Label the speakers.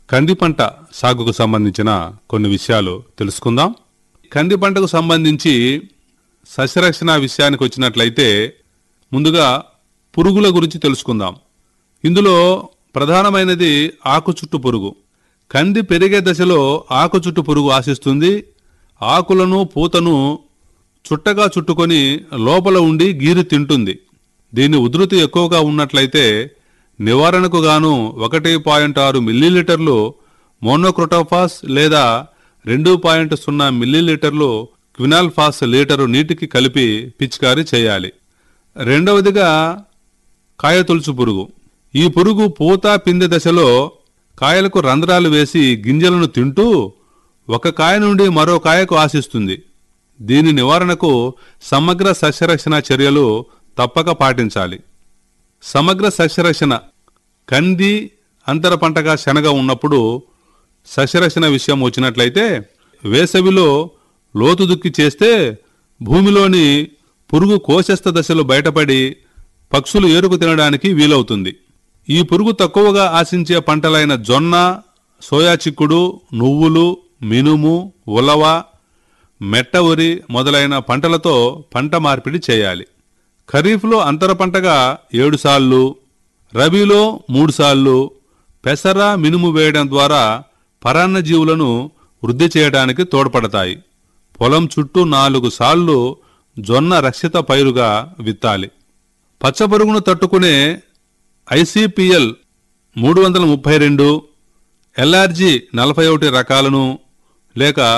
Speaker 1: కంది పంట సాగుకు సంబంధించిన కొన్ని విషయాలు తెలుసుకుందాం కంది పంటకు సంబంధించి సస్యరక్షణ విషయానికి వచ్చినట్లయితే ముందుగా పురుగుల గురించి తెలుసుకుందాం ఇందులో ప్రధానమైనది ఆకు చుట్టు పురుగు కంది పెరిగే దశలో ఆకు చుట్టు పురుగు ఆశిస్తుంది ఆకులను పూతను చుట్టగా చుట్టుకొని లోపల ఉండి గీరు తింటుంది దీని ఉధృతి ఎక్కువగా ఉన్నట్లయితే నివారణకు గాను ఒకటి పాయింట్ ఆరు మిల్లీలీటర్లు మోనోక్రోటోఫాస్ లేదా రెండు పాయింట్ సున్నా మిల్లీలీటర్లు క్వినాల్ఫాస్ లీటరు నీటికి కలిపి పిచికారీ చేయాలి రెండవదిగా కాయతొలుచు పురుగు ఈ పురుగు పూత పిందె దశలో కాయలకు రంధ్రాలు వేసి గింజలను తింటూ ఒక కాయ నుండి మరో కాయకు ఆశిస్తుంది దీని నివారణకు సమగ్ర సస్యరక్షణ చర్యలు తప్పక పాటించాలి సమగ్ర సస్యరక్షణ కంది అంతర పంటగా శనగ ఉన్నప్పుడు సస్యరక్షణ విషయం వచ్చినట్లయితే వేసవిలో లోతు దుక్కి చేస్తే భూమిలోని పురుగు కోశస్థ దశలు బయటపడి పక్షులు ఏరుకు తినడానికి వీలవుతుంది ఈ పురుగు తక్కువగా ఆశించే పంటలైన జొన్న సోయా చిక్కుడు నువ్వులు మినుము ఉలవ మెట్ట వరి మొదలైన పంటలతో పంట మార్పిడి చేయాలి ఖరీఫ్లో అంతర పంటగా ఏడు సార్లు రబీలో మూడు సార్లు పెసర మినుము వేయడం ద్వారా పరాన్నజీవులను వృద్ధి చేయడానికి తోడ్పడతాయి పొలం చుట్టూ నాలుగు సార్లు జొన్న రక్షిత పైరుగా విత్తాలి పచ్చబరుగును తట్టుకునే ఐసిపిఎల్ మూడు వందల ముప్పై రెండు ఎల్ఆర్జీ నలభై ఒకటి రకాలను లేక